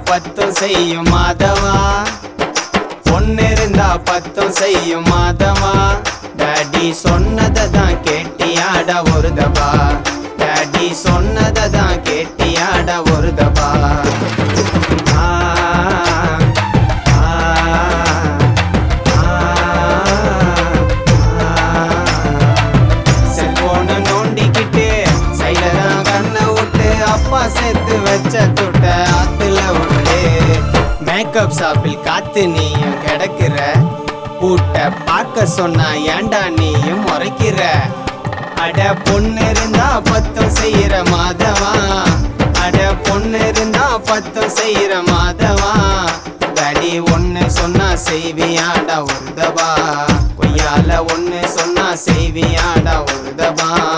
பத்தும் செய்யும் மாதவா பொண்ணு இருந்தா பத்தும் செய்யும் மாதவா டாடி சொன்னதை தான் கேட்டியாட ஒரு தபா டாடி சொன்னதை தான் கேட்டியாட ஒரு தபா ஆ, ஆ, ஆ, செல்போனை நோண்டிக்கிட்டு சைடதான் கண்ணை விட்டு அப்பா சேர்த்து வச்ச துட்ட ஆத்துல விட்டு மேக்கப் ஷாப்பில் காத்து நீயும் கிடக்குற பூட்ட பார்க்க சொன்னா ஏன்டா நீயும் முறைக்கிற அட பொண்ணு இருந்தா பத்தும் செய்யற மாதவா அட பொண்ணு இருந்தா பத்தும் செய்யற மாதவா தடி ஒண்ணு சொன்னா செய்வியாடா உருதவா கொய்யால ஒண்ணு சொன்னா செய்வியாடா உருதவா